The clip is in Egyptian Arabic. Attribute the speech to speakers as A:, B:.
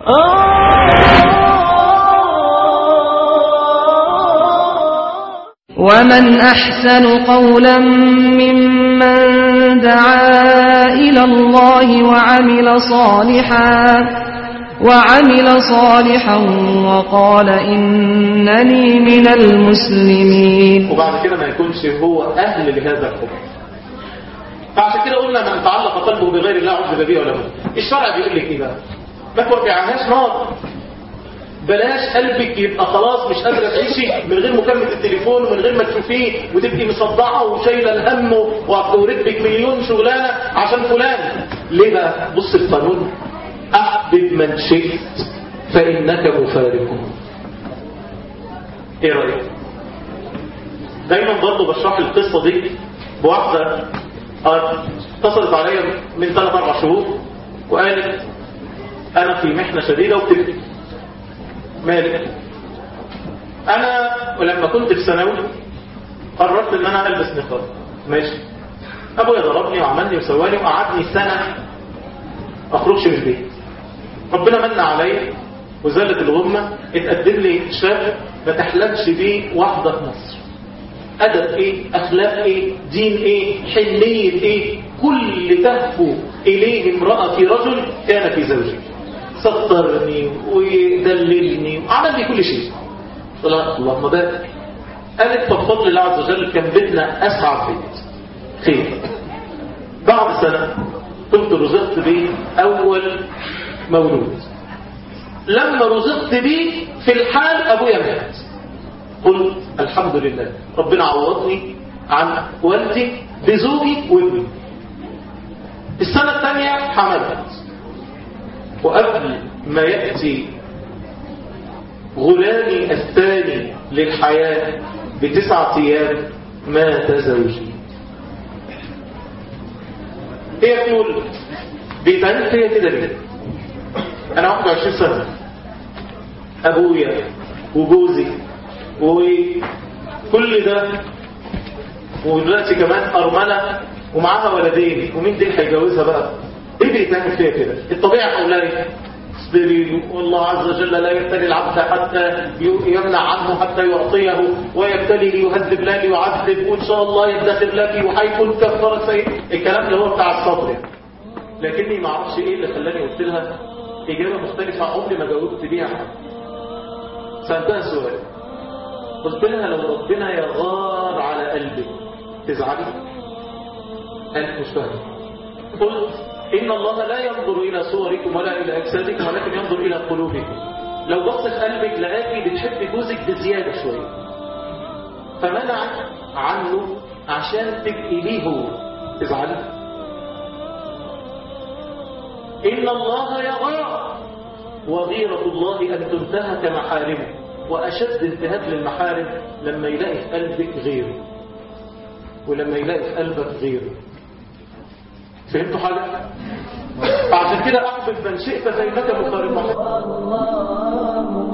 A: ومن أحسن قولا ممن دعا إلى الله وعمل صالحا وعمل صالحا وقال إنني من المسلمين
B: وبعد كده ما يكونش هو أهل لهذا الحكم فعشان كده قلنا من تعلق قلبه بغير الله عذب به ولا بد الشرع بيقول لك ايه بقى ما توقعهاش نار بلاش قلبك يبقى خلاص مش قادرة تعيشي من غير مكالمة التليفون ومن غير ما تشوفيه وتبقي مصدعة وشايلة الهم ورتبك مليون شغلانة عشان فلان ليه بقى بص القانون أحبب من شئت فإنك مفارقه ايه رأيك دايما برضه بشرح القصة دي بواحدة اتصلت عليا من ثلاث اربع شهور وقالت انا في محنة شديدة وبتبكي مالك انا ولما كنت في ثانوي قررت ان انا البس نقاب ماشي ابويا ضربني وعملني وسواني وقعدني سنة اخرجش من البيت ربنا من عليا وزالت الغمة اتقدم لي شاب ما تحلمش بيه واحدة في مصر أدب إيه أخلاق إيه دين إيه حنية إيه كل تهفو إليه امرأة في رجل كان في زوجي سطرني ويدللني وعمل لي كل شيء قلت اللهم بارك قالت فبفضل الله عز وجل كان بيتنا أسعد بيت خير بعد سنة كنت رزقت به أول مولود لما رزقت به في الحال أبويا مات قلت الحمد لله ربنا عوضني عن والدي بزوجي وابني السنة الثانية حملت وقبل ما يأتي غلامي الثاني للحياة بتسعة أيام مات زوجي هي تقول بيتعمل فيا كده ليه أنا 21 سنة أبويا وجوزي وكل ده ودلوقتي كمان أرملة ومعاها ولدين ومين دي هيجوزها بقى ايه بيتعمل فيها كده الطبيعة حولها ايه اصبري والله عز وجل لا يبتلي العبد حتى يمنع عنه حتى يعطيه ويبتلي ليهذب لا ليعذب وان شاء الله يدخر لك وهيكون كفاره سيء الكلام اللي هو بتاع الصبر يعني. لكني ما اعرفش ايه اللي خلاني قلت لها اجابه مختلفه عمري ما جاوبت بيها حد سالتها سؤال قلت لها لو ربنا يغار على قلبك تزعلي قالت مش فاهم قلت إن الله لا ينظر إلى صوركم ولا إلى أجسادكم ولكن ينظر إلى قلوبكم لو بص في قلبك لقاكي بتحب جوزك بزيادة شوية فمنع عنه عشان تبقي ليه هو تزعلي إن الله يغار وغيرة الله أن تنتهك محارمه وأشد انتهاك للمحارم لما يلاقي في قلبك غيره ولما يلاقي في قلبك غيره فهمتوا حاجة؟ فعشان كده أحبب من شئت فإنك مقارب